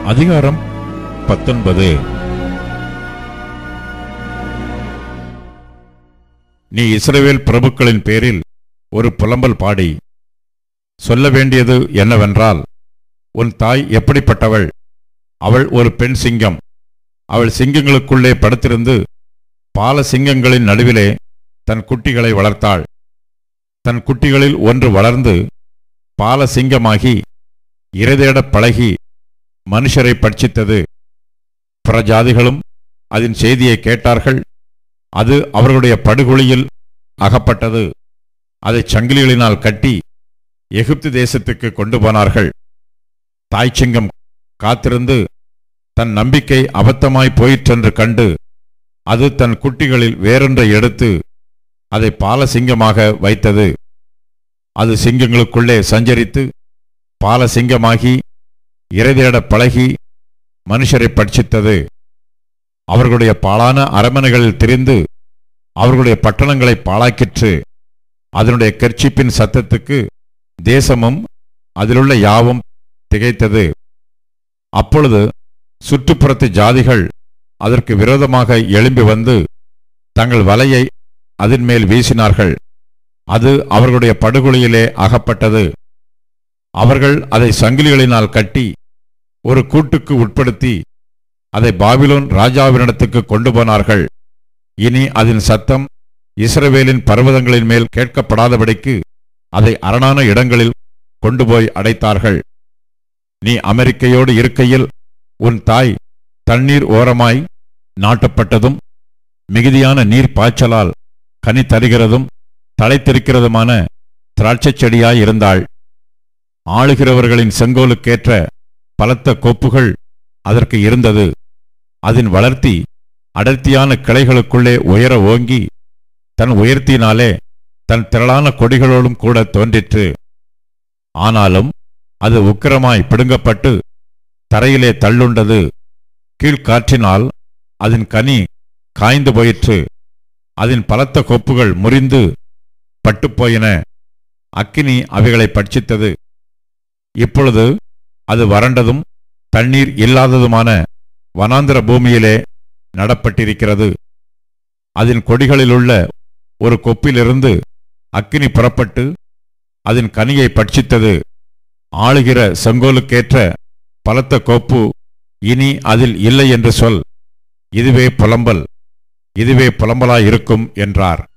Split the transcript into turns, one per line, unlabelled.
அதிகாரம் பத்தொன்பது நீ இஸ்ரவேல் பிரபுக்களின் பேரில் ஒரு புலம்பல் பாடி சொல்ல வேண்டியது என்னவென்றால் உன் தாய் எப்படிப்பட்டவள் அவள் ஒரு பெண் சிங்கம் அவள் சிங்கங்களுக்குள்ளே படுத்திருந்து பால சிங்கங்களின் நடுவிலே தன் குட்டிகளை வளர்த்தாள் தன் குட்டிகளில் ஒன்று வளர்ந்து பால சிங்கமாகி இரைதேடப் பழகி மனுஷரை பட்சித்தது புறஜாதிகளும் அதன் செய்தியை கேட்டார்கள் அது அவர்களுடைய படுகொலியில் அகப்பட்டது அதை சங்கிலிகளினால் கட்டி எகிப்து தேசத்துக்கு கொண்டு போனார்கள் தாய்ச்சிங்கம் காத்திருந்து தன் நம்பிக்கை அபத்தமாய் போயிற்றென்று கண்டு அது தன் குட்டிகளில் வேறொன்றை எடுத்து அதை பாலசிங்கமாக வைத்தது அது சிங்கங்களுக்குள்ளே சஞ்சரித்து பாலசிங்கமாகி இறைதேடப் பழகி மனுஷரை பட்சித்தது அவர்களுடைய பாழான அரமனைகளில் திரிந்து அவர்களுடைய பட்டணங்களை பாழாக்கிற்று அதனுடைய கர்ச்சிப்பின் சத்தத்துக்கு தேசமும் அதிலுள்ள யாவும் திகைத்தது அப்பொழுது சுற்றுப்புறத்து ஜாதிகள் அதற்கு விரோதமாக எழும்பி வந்து தங்கள் வலையை அதன் மேல் வீசினார்கள் அது அவர்களுடைய படுகொலியிலே அகப்பட்டது அவர்கள் அதை சங்கிலிகளினால் கட்டி ஒரு கூட்டுக்கு உட்படுத்தி அதை பாபிலோன் ராஜாவினிடத்துக்கு கொண்டு போனார்கள் இனி அதன் சத்தம் இஸ்ரவேலின் பர்வதங்களின் மேல் கேட்கப்படாதபடிக்கு அதை அரணான இடங்களில் கொண்டு போய் அடைத்தார்கள் நீ அமெரிக்கையோடு இருக்கையில் உன் தாய் தண்ணீர் ஓரமாய் நாட்டப்பட்டதும் மிகுதியான நீர் பாய்ச்சலால் கனி தருகிறதும் தழைத்திருக்கிறதுமான திராட்சைச் செடியாய் இருந்தாள் ஆளுகிறவர்களின் செங்கோலுக்கேற்ற பலத்த கொப்புகள் அதற்கு இருந்தது அதன் வளர்த்தி அடர்த்தியான கிளைகளுக்குள்ளே உயர ஓங்கி தன் உயர்த்தினாலே தன் திரளான கொடிகளோடும் கூட தோன்றிற்று ஆனாலும் அது உக்கிரமாய் பிடுங்கப்பட்டு தரையிலே தள்ளுண்டது கீழ்காற்றினால் அதன் கனி காய்ந்து போயிற்று அதன் பலத்த கொப்புகள் முறிந்து பட்டுப்போயின அக்கினி அவைகளை பட்சித்தது இப்பொழுது அது வறண்டதும் தண்ணீர் இல்லாததுமான வனாந்திர பூமியிலே நடப்பட்டிருக்கிறது அதன் கொடிகளிலுள்ள ஒரு கொப்பிலிருந்து அக்கினி புறப்பட்டு அதன் கனியை பட்சித்தது ஆளுகிற செங்கோலுக்கேற்ற பலத்த கோப்பு இனி அதில் இல்லை என்று சொல் இதுவே புலம்பல் இதுவே புலம்பலாயிருக்கும் என்றார்